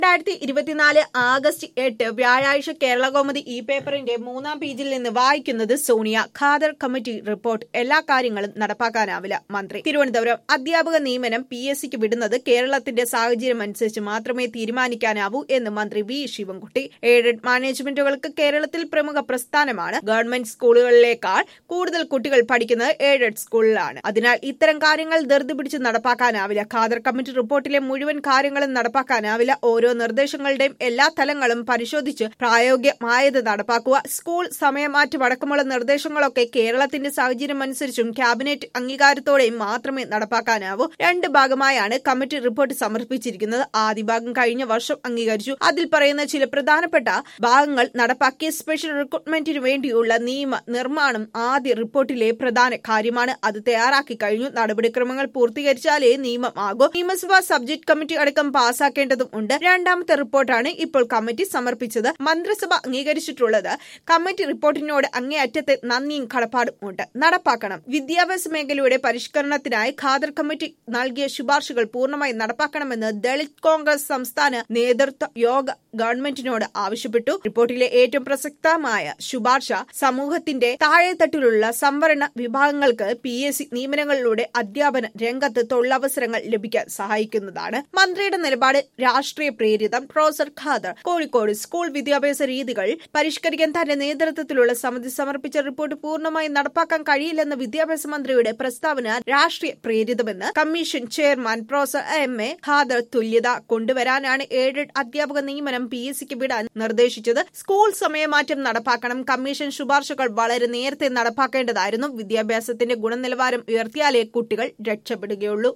രണ്ടായിരത്തി ഇരുപത്തിനാല് ആഗസ്റ്റ് എട്ട് വ്യാഴാഴ്ച കേരള കൗമുദി ഇ പേപ്പറിന്റെ മൂന്നാം പേജിൽ നിന്ന് വായിക്കുന്നത് സോണിയ ഖാദർ കമ്മിറ്റി റിപ്പോർട്ട് എല്ലാ കാര്യങ്ങളും നടപ്പാക്കാനാവില്ല മന്ത്രി തിരുവനന്തപുരം അധ്യാപക നിയമനം പി എസ് സിക്ക് വിടുന്നത് കേരളത്തിന്റെ സാഹചര്യം അനുസരിച്ച് മാത്രമേ തീരുമാനിക്കാനാവൂ എന്ന് മന്ത്രി വി ശിവൻകുട്ടി എയ്ഡഡ് മാനേജ്മെന്റുകൾക്ക് കേരളത്തിൽ പ്രമുഖ പ്രസ്ഥാനമാണ് ഗവൺമെന്റ് സ്കൂളുകളിലേക്കാൾ കൂടുതൽ കുട്ടികൾ പഠിക്കുന്നത് എയ്ഡഡ് സ്കൂളിലാണ് അതിനാൽ ഇത്തരം കാര്യങ്ങൾ ധൃതി പിടിച്ച് നടപ്പാക്കാനാവില്ല ഖാദർ കമ്മിറ്റി റിപ്പോർട്ടിലെ മുഴുവൻ കാര്യങ്ങളും നടപ്പാക്കാനാവില്ല ഓരോ നിർദ്ദേശങ്ങളുടെയും എല്ലാ തലങ്ങളും പരിശോധിച്ച് പ്രായോഗികമായത് നടപ്പാക്കുക സ്കൂൾ സമയമാറ്റം അടക്കമുള്ള നിർദ്ദേശങ്ങളൊക്കെ കേരളത്തിന്റെ സാഹചര്യം അനുസരിച്ചും ക്യാബിനറ്റ് അംഗീകാരത്തോടെയും മാത്രമേ നടപ്പാക്കാനാവൂ രണ്ട് ഭാഗമായാണ് കമ്മിറ്റി റിപ്പോർട്ട് സമർപ്പിച്ചിരിക്കുന്നത് ആദ്യ ഭാഗം കഴിഞ്ഞ വർഷം അംഗീകരിച്ചു അതിൽ പറയുന്ന ചില പ്രധാനപ്പെട്ട ഭാഗങ്ങൾ നടപ്പാക്കിയ സ്പെഷ്യൽ റിക്രൂട്ട്മെന്റിന് വേണ്ടിയുള്ള നിയമ നിർമ്മാണം ആദ്യ റിപ്പോർട്ടിലെ പ്രധാന കാര്യമാണ് അത് തയ്യാറാക്കി കഴിഞ്ഞു നടപടിക്രമങ്ങൾ പൂർത്തീകരിച്ചാലേ നിയമം ആകൂ നിയമസഭാ സബ്ജക്ട് കമ്മിറ്റി അടക്കം പാസാക്കേണ്ടതും ഉണ്ട് രണ്ടാമത്തെ റിപ്പോർട്ടാണ് ഇപ്പോൾ കമ്മിറ്റി സമർപ്പിച്ചത് മന്ത്രിസഭ അംഗീകരിച്ചിട്ടുള്ളത് കമ്മിറ്റി റിപ്പോർട്ടിനോട് അങ്ങേയറ്റത്തെ നന്ദിയും കടപ്പാടും ഉണ്ട് നടപ്പാക്കണം വിദ്യാഭ്യാസ മേഖലയുടെ പരിഷ്കരണത്തിനായി ഖാദർ കമ്മിറ്റി നൽകിയ ശുപാർശകൾ പൂർണ്ണമായി നടപ്പാക്കണമെന്ന് ദളിത് കോൺഗ്രസ് സംസ്ഥാന നേതൃത്വ യോഗ ഗവൺമെന്റിനോട് ആവശ്യപ്പെട്ടു റിപ്പോർട്ടിലെ ഏറ്റവും പ്രസക്തമായ ശുപാർശ സമൂഹത്തിന്റെ താഴെത്തട്ടിലുള്ള സംവരണ വിഭാഗങ്ങൾക്ക് പി എസ് സി നിയമനങ്ങളിലൂടെ അധ്യാപന രംഗത്ത് തൊഴിലവസരങ്ങൾ ലഭിക്കാൻ സഹായിക്കുന്നതാണ് മന്ത്രിയുടെ നിലപാട് രാഷ്ട്രീയ പ്രേരിതം പ്രൊഫസർ ഖാദർ കോഴിക്കോട് സ്കൂൾ വിദ്യാഭ്യാസ രീതികൾ പരിഷ്കരിക്കാൻ തന്റെ നേതൃത്വത്തിലുള്ള സമിതി സമർപ്പിച്ച റിപ്പോർട്ട് പൂർണ്ണമായി നടപ്പാക്കാൻ കഴിയില്ലെന്ന വിദ്യാഭ്യാസ മന്ത്രിയുടെ പ്രസ്താവന രാഷ്ട്രീയ പ്രേരിതമെന്ന് commission chairman professor M A Khader തുല്യത കൊണ്ടുവരാനാണ് എയ്ഡഡ് അധ്യാപക നിയമനം പി എസ് സിക്ക് വിടാൻ നിർദ്ദേശിച്ചത് സ്കൂൾ സമയമാറ്റം നടപ്പാക്കണം കമ്മീഷൻ ശുപാർശകൾ വളരെ നേരത്തെ നടപ്പാക്കേണ്ടതായിരുന്നു വിദ്യാഭ്യാസത്തിന്റെ ഗുണനിലവാരം ഉയർത്തിയാലേ കുട്ടികൾ രക്ഷപ്പെടുകയുള്ളൂ